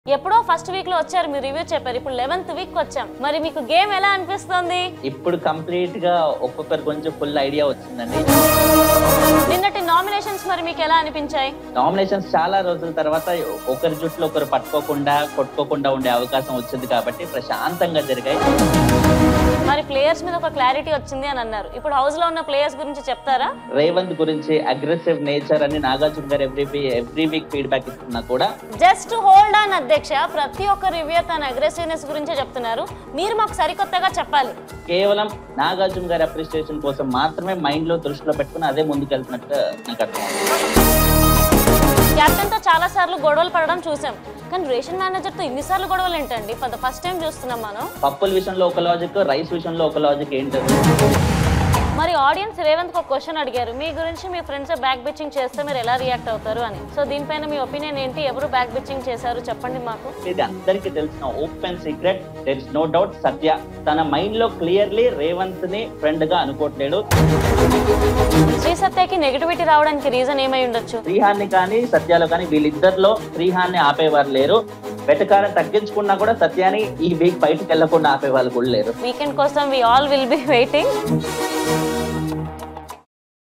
ఎప్పుడో first week లో వచ్చారు మీరు రివ్యూ చెప్పారు ఇప్పుడు లెవెన్త్ వీక్ వచ్చాం మరి మీకు గేమ్ ఎలా అనిపిస్తుంది ఇప్పుడు కంప్లీట్ గా ఒక్కొక్కరు కొంచెం ఫుల్ ఐడియా వచ్చిందండి నిన్నటి నామినేషన్స్ మరి మీకు ఎలా అనిపించాయి నామినేషన్స్ చాలా రోజుల తర్వాత ఒకరి జుట్లు ఒకరు పట్టుకోకుండా కొట్టుకోకుండా ఉండే అవకాశం వచ్చింది కాబట్టి ప్రశాంతంగా జరిగాయి మరి ప్లేయర్స్ మీద ఒక క్లారిటీ వచ్చింది అని అన్నారు ఇప్పుడు హౌస్ లో ఉన్న ప్లేయర్స్ గురించి చెప్తారా రేవంత్ గురించి అగ్రెసివ్ నేచర్ అని నాగార్జున గారు ఎవ్రీ ఎవ్రీ వీక్ ఫీడ్బ్యాక్ ఇస్తున్నా కూడా జస్ట్ హోల్డ్ ఆన్ అధ్యక్ష ప్రతి ఒక్క రివ్యూ తన అగ్రెసివ్నెస్ గురించే చెప్తున్నారు మీరు మాకు సరికొత్తగా చెప్పాలి కేవలం నాగార్జున గారి అప్రిసియేషన్ కోసం మాత్రమే మైండ్ లో దృష్టిలో పెట్టుకుని అదే ముందుకెళ్తున్నట్టు నాకు అర్థం కెప్టెన్ తో చాలా సార్లు గొడవలు పడడం చూసాం కానీ రేషన్ మేనేజర్ తో ఇన్నిసార్లు గొడవలు ఏంటండి ఫర్ ద ఫస్ట్ టైం చూస్తున్నాం మనం పప్పుల విషయంలో ఒక లాజిక్ రైస్ విషయంలో ఒక లాజిక్ ఏంటది మరి ఆడియన్స్ రేవంత్ ఒక క్వశ్చన్ అడిగారు మీ గురించి మీ ఫ్రెండ్స్ బ్యాక్ బిచ్చింగ్ చేస్తే మీరు ఎలా రియాక్ట్ అవుతారు అని సో దీనిపైన మీ ఒపీనియన్ ఏంటి ఎవరు బ్యాక్ బిచ్చింగ్ చేశారు చెప్పండి మాకు ఇది అందరికీ తెలిసిన open secret there is no doubt Satya తన మైండ్ లో క్లియర్లీ రేవంత్ ని ఫ్రెండ్ గా అనుకోవట్లేడు శ్రీ సత్యకి నెగిటివిటీ రావడానికి రీజన్ ఏమై ఉండొచ్చు శ్రీహాన్ని కానీ సత్యాలో కానీ వీళ్ళిద్దరిలో శ్రీహాన్ని ఆపేవారు లేరు వెటకారం తగ్గించుకున్నా కూడా సత్యాన్ని ఈ వీక్ బయటకు వెళ్లకుండా ఆపేవాళ్ళు కూడా లేరు వీకెండ్ కోసం we all will be waiting